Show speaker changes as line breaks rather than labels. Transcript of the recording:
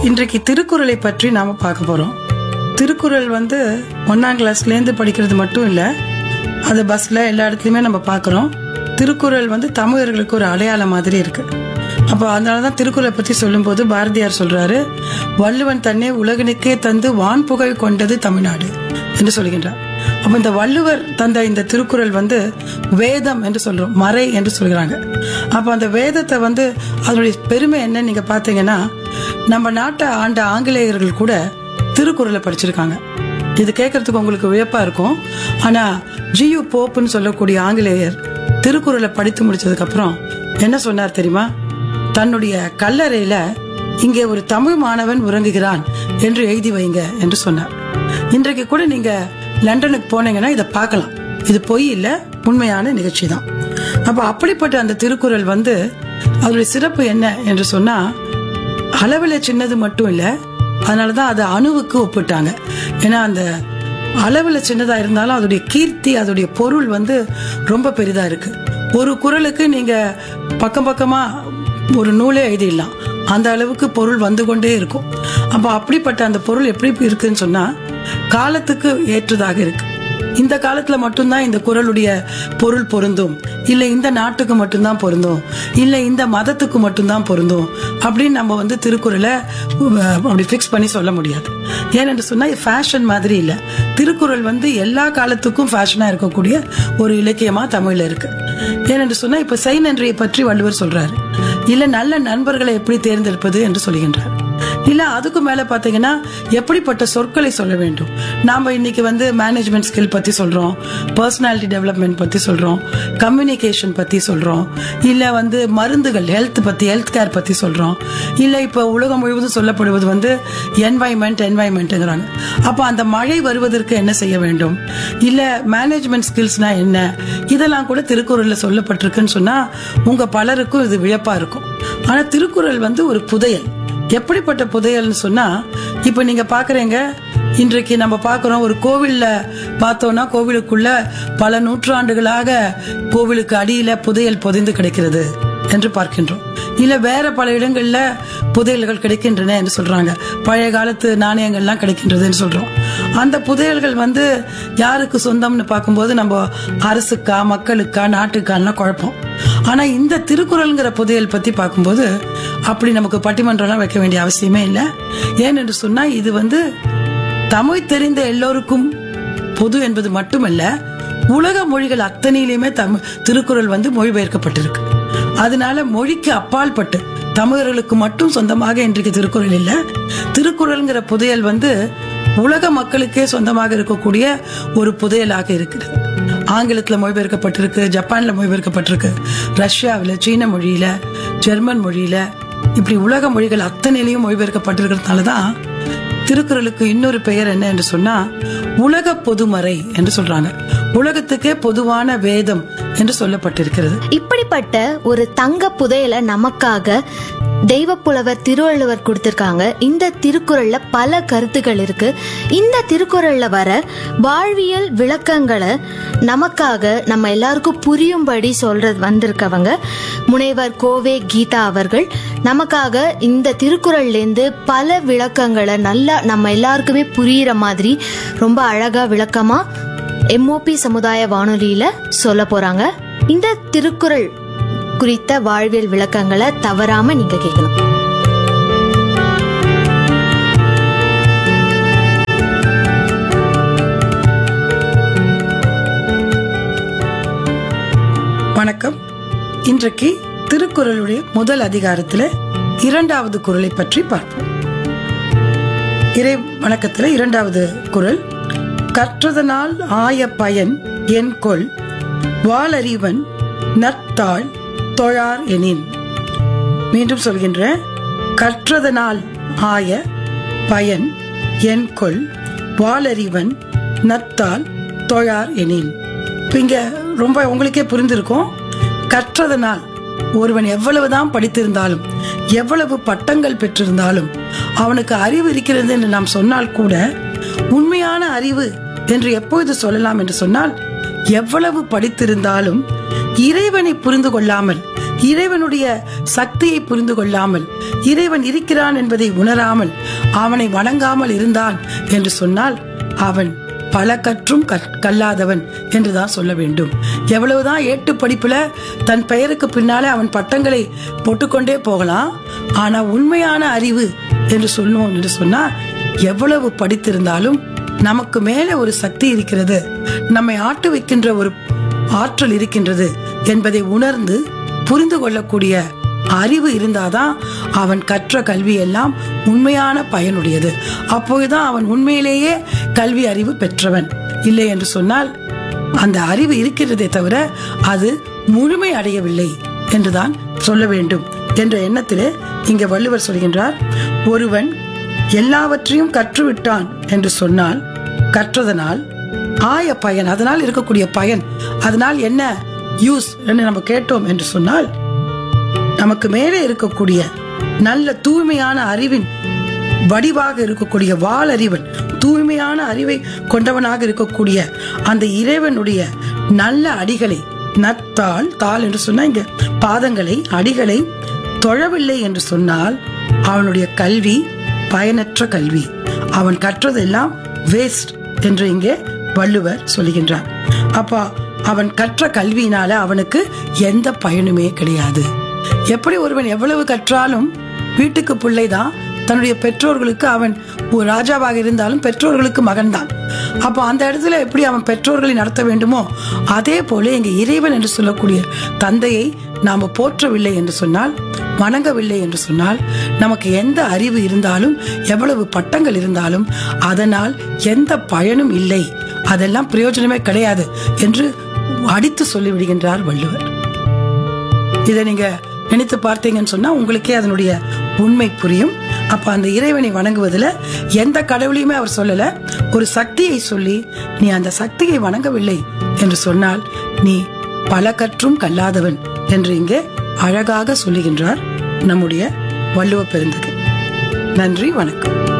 இன்றைக்கு திருக்குறளை பற்றி நாம பார்க்க போறோம் திருக்குறள் வந்து ஒன்னாம் கிளாஸ்லேருந்து படிக்கிறது மட்டும் இல்லை அது பஸ்ல எல்லா இடத்துலையுமே நம்ம பார்க்குறோம் திருக்குறள் வந்து தமிழர்களுக்கு ஒரு அடையாளம் மாதிரி இருக்கு அப்போ அதனால தான் திருக்குறளை பற்றி சொல்லும்போது பாரதியார் சொல்றாரு வள்ளுவன் தன்னை உலகனுக்கே தந்து வான் புகழ் கொண்டது தமிழ்நாடு என்று சொல்கின்றார் அப்போ இந்த வள்ளுவர் தந்த இந்த திருக்குறள் வந்து வேதம் என்று சொல்றோம் மறை என்று சொல்கிறாங்க அப்போ அந்த வேதத்தை வந்து அதனுடைய பெருமை என்னன்னு நீங்க பார்த்தீங்கன்னா நம்ம நாட்டை ஆண்ட ஆங்கிலேயர்கள் கூட திருக்குறளை படிச்சிருக்காங்க இது கேட்கறதுக்கு உங்களுக்கு வியப்பா இருக்கும் ஆனா ஜியு போப்புன்னு சொல்லக்கூடிய ஆங்கிலேயர் திருக்குறளை படித்து முடிச்சதுக்கு அப்புறம் என்ன சொன்னார் தெரியுமா தன்னுடைய கல்லறையில இங்கே ஒரு தமிழ் மாணவன் உறங்குகிறான் என்று எழுதி வைங்க என்று சொன்னார் இன்றைக்கு கூட நீங்க லண்டனுக்கு போனீங்கன்னா இதை பார்க்கலாம் இது பொய் இல்ல உண்மையான நிகழ்ச்சி தான் அப்ப அப்படிப்பட்ட அந்த திருக்குறள் வந்து அதனுடைய சிறப்பு என்ன என்று சொன்னா அளவுல சின்னது மட்டும் இல்ல அதனாலதான் அதை அணுவுக்கு ஒப்பிட்டாங்க ஏன்னா அந்த அளவுல சின்னதா இருந்தாலும் அதோடைய கீர்த்தி அதோடைய பொருள் வந்து ரொம்ப பெரிதா இருக்கு ஒரு குறளுக்கு நீங்க பக்கம் பக்கமா ஒரு நூலே எழுதிடலாம் அந்த அளவுக்கு பொருள் வந்து கொண்டே இருக்கும் அப்போ அப்படிப்பட்ட அந்த பொருள் எப்படி இருக்குன்னு சொன்னா காலத்துக்கு ஏற்றதாக இருக்கு இந்த காலத்துல மட்டும்தான் இந்த குறளுடைய பொருள் பொருந்தும் இல்ல இந்த நாட்டுக்கு மட்டும்தான் பொருந்தும் இல்ல இந்த மதத்துக்கு மட்டும்தான் பொருந்தும் அப்படின்னு நம்ம வந்து திருக்குறளை அஹ், அப்படி ஃபிக்ஸ் பண்ணி சொல்ல முடியாது ஏனென்று சொன்னா இது ஃபேஷன் மாதிரி இல்ல திருக்குறள் வந்து எல்லா காலத்துக்கும் ஃபேஷனா இருக்கக்கூடிய ஒரு இலக்கியமா தமிழ்ல இருக்கு ஏனென்று சொன்னா இப்ப செய் நன்றியை பற்றி வள்ளுவர் சொல்றாரு இல்ல நல்ல நண்பர்களை எப்படி தேர்ந்தெடுப்பது என்று சொல்கின்றார் இல்ல அதுக்கு மேல பாத்தீங்கன்னா எப்படிப்பட்ட சொற்களை சொல்ல வேண்டும் நாம இன்னைக்கு வந்து மேனேஜ்மெண்ட் ஸ்கில் பத்தி சொல்றோம் பர்சனாலிட்டி டெவலப்மெண்ட் பத்தி சொல்றோம் கம்யூனிகேஷன் பத்தி சொல்றோம் இல்ல வந்து மருந்துகள் ஹெல்த் பத்தி ஹெல்த் கேர் பத்தி சொல்றோம் இல்ல இப்ப உலகம் முழுவதும் சொல்லப்படுவது வந்து என்வாய்மெண்ட் என்வாய்மெண்ட்ங்கிறாங்க அப்ப அந்த மழை வருவதற்கு என்ன செய்ய வேண்டும் இல்ல மேனேஜ்மெண்ட் ஸ்கில்ஸ்னா என்ன இதெல்லாம் கூட திருக்குறள்ல சொல்லப்பட்டிருக்குன்னு சொன்னா உங்க பலருக்கும் இது வியப்பா இருக்கும் ஆனா திருக்குறள் வந்து ஒரு புதையல் எப்படிப்பட்ட புதையல்னு சொன்னா இப்ப நீங்க பாக்குறீங்க இன்றைக்கு நம்ம பார்க்கிறோம் ஒரு கோவில்ல பார்த்தோம்னா கோவிலுக்குள்ள பல நூற்றாண்டுகளாக கோவிலுக்கு அடியில புதையல் புதைந்து கிடக்கிறது என்று பார்க்கின்றோம் இல்ல வேற பல இடங்கள்ல புதையல்கள் கிடைக்கின்றன என்று சொல்றாங்க பழைய காலத்து நாணயங்கள்லாம் கிடைக்கின்றதுன்னு சொல்றோம் அந்த புதையல்கள் வந்து யாருக்கு சொந்தம்னு பார்க்கும்போது நம்ம அரசுக்கா மக்களுக்கா நாட்டுக்கான்னா குழப்பம் ஆனா இந்த திருக்குறள்ங்கிற புதையல் பத்தி பார்க்கும்போது அப்படி நமக்கு பட்டிமன்றம்லாம் வைக்க வேண்டிய அவசியமே இல்லை ஏனென்று சொன்னா இது வந்து தமிழ் தெரிந்த எல்லோருக்கும் பொது என்பது மட்டுமல்ல உலக மொழிகள் அத்தனையிலுமே தமிழ் திருக்குறள் வந்து மொழிபெயர்க்கப்பட்டிருக்கு அதனால மொழிக்கு அப்பால் பட்டு தமிழர்களுக்கு மட்டும் சொந்தமாக இன்றைக்கு திருக்குறள் இல்ல திருக்குறள்ங்கிற புதையல் வந்து உலக மக்களுக்கே சொந்தமாக இருக்கக்கூடிய ஒரு புதையலாக இருக்கிறது ஆங்கிலத்துல மொழிபெயர்க்கப்பட்டிருக்கு ஜப்பான்ல மொழிபெயர்க்கப்பட்டிருக்கு ரஷ்யாவில் சீன மொழியில ஜெர்மன் மொழியில இப்படி உலக மொழிகள் அத்தனையிலையும் மொழிபெயர்க்கப்பட்டிருக்கிறதுனால தான் திருக்குறளுக்கு இன்னொரு பெயர் என்ன என்று சொன்னா உலக பொதுமறை என்று சொல்றாங்க உலகத்துக்கே பொதுவான வேதம் என்று சொல்லப்பட்டிருக்கிறது
இப்படிப்பட்ட ஒரு தங்க புதையலை நமக்காக தெய்வப்புலவர் திருவள்ளுவர் கொடுத்திருக்காங்க இந்த திருக்குறள்ல பல கருத்துக்கள் இருக்கு இந்த திருக்குறள்ல வர வாழ்வியல் விளக்கங்களை நமக்காக நம்ம எல்லாருக்கும் புரியும்படி சொல்றது வந்திருக்கவங்க முனைவர் கோவே கீதா அவர்கள் நமக்காக இந்த திருக்குறள்லேருந்து பல விளக்கங்களை நல்லா நம்ம எல்லாருக்குமே புரியிற மாதிரி ரொம்ப அழகா விளக்கமா எம்ஓபி சமுதாய வானொலியில சொல்ல போறாங்க இந்த திருக்குறள் குறித்த வாழ்வியல் விளக்கங்களை தவறாம நீங்க கேட்கணும்
வணக்கம் இன்றைக்கு திருக்குறளுடைய முதல் அதிகாரத்துல இரண்டாவது குறளை பற்றி பார்ப்போம் இறை வணக்கத்துல இரண்டாவது குறள் கற்றதனால் ஆய பயன் என் கொள் வாளறிவன் நற்தாள் தொழார் எனின் மீண்டும் சொல்கின்ற கற்றதனால் ஆய பயன் என் கொள் வாளறிவன் நத்தால் தொழார் எனின் இப்ப இங்க ரொம்ப உங்களுக்கே புரிந்திருக்கும் கற்றதனால் ஒருவன் எவ்வளவுதான் படித்திருந்தாலும் எவ்வளவு பட்டங்கள் பெற்றிருந்தாலும் அவனுக்கு அறிவு இருக்கிறது என்று நாம் சொன்னால் கூட உண்மையான அறிவு என்று எப்பொழுது சொல்லலாம் என்று சொன்னால் எவ்வளவு படித்திருந்தாலும் இறைவனை புரிந்து கொள்ளாமல் இறைவனுடைய சக்தியை புரிந்து கொள்ளாமல் இறைவன் இருக்கிறான் என்பதை உணராமல் அவனை வணங்காமல் இருந்தான் என்று சொன்னால் அவன் பல கற்றும் கற்- கல்லாதவன் என்றுதான் சொல்ல வேண்டும் எவ்வளவுதான் ஏட்டு படிப்புல தன் பெயருக்கு பின்னாலே அவன் பட்டங்களை போட்டுக்கொண்டே போகலாம் ஆனா உண்மையான அறிவு என்று சொல்லுவோம் என்று சொன்னா எவ்வளவு படித்திருந்தாலும் நமக்கு மேலே ஒரு சக்தி இருக்கிறது நம்மை ஆட்டு வைக்கின்ற ஒரு ஆற்றல் இருக்கின்றது என்பதை உணர்ந்து புரிந்து கொள்ளக்கூடிய அறிவு இருந்தாதான் அவன் கற்ற கல்வி எல்லாம் உண்மையான பயனுடையது அப்போதுதான் அவன் உண்மையிலேயே கல்வி அறிவு பெற்றவன் இல்லை என்று சொன்னால் அந்த அறிவு இருக்கிறதே தவிர அது முழுமை அடையவில்லை என்றுதான் சொல்ல வேண்டும் என்ற எண்ணத்திலே இங்கே வள்ளுவர் சொல்கின்றார் ஒருவன் எல்லாவற்றையும் கற்றுவிட்டான் என்று சொன்னால் கற்றதனால் ஆய பயன் அதனால் இருக்கக்கூடிய பயன் அதனால் என்ன யூஸ் என்று நம்ம கேட்டோம் என்று சொன்னால் நமக்கு மேலே இருக்கக்கூடிய நல்ல தூய்மையான அறிவின் வடிவாக இருக்கக்கூடிய வாளறிவன் தூய்மையான அறிவை கொண்டவனாக இருக்கக்கூடிய அந்த இறைவனுடைய நல்ல அடிகளை நத்தாள் தாள் என்று சொன்னா இங்க பாதங்களை அடிகளை தொழவில்லை என்று சொன்னால் அவனுடைய கல்வி பயனற்ற கல்வி அவன் கற்றதெல்லாம் வேஸ்ட் என்று இங்கே வள்ளுவர் சொல்லுகின்றார் அப்பா அவன் கற்ற கல்வியினால அவனுக்கு எந்த பயனுமே கிடையாது எப்படி ஒருவன் எவ்வளவு கற்றாலும் வீட்டுக்கு பிள்ளைதான் தன்னுடைய பெற்றோர்களுக்கு அவன் ஒரு ராஜாவாக இருந்தாலும் பெற்றோர்களுக்கு மகன்தான் அப்போ அந்த இடத்துல எப்படி அவன் பெற்றோர்களை நடத்த வேண்டுமோ அதே போல இங்க இறைவன் என்று சொல்லக்கூடிய தந்தையை நாம போற்றவில்லை என்று சொன்னால் வணங்கவில்லை என்று சொன்னால் நமக்கு எந்த அறிவு இருந்தாலும் எவ்வளவு பட்டங்கள் இருந்தாலும் அதனால் எந்த பயனும் இல்லை அதெல்லாம் பிரயோஜனமே கிடையாது என்று அடித்து சொல்லிவிடுகின்றார் வள்ளுவர் இதை நீங்க நினைத்து பார்த்தீங்கன்னு சொன்னா உங்களுக்கே அதனுடைய உண்மை புரியும் அப்ப அந்த இறைவனை வணங்குவதில் எந்த கடவுளையுமே அவர் சொல்லல ஒரு சக்தியை சொல்லி நீ அந்த சக்தியை வணங்கவில்லை என்று சொன்னால் நீ பல கற்றும் கல்லாதவன் என்று இங்கே அழகாக சொல்லுகின்றார் நம்முடைய வள்ளுவ பெருந்தகை நன்றி வணக்கம்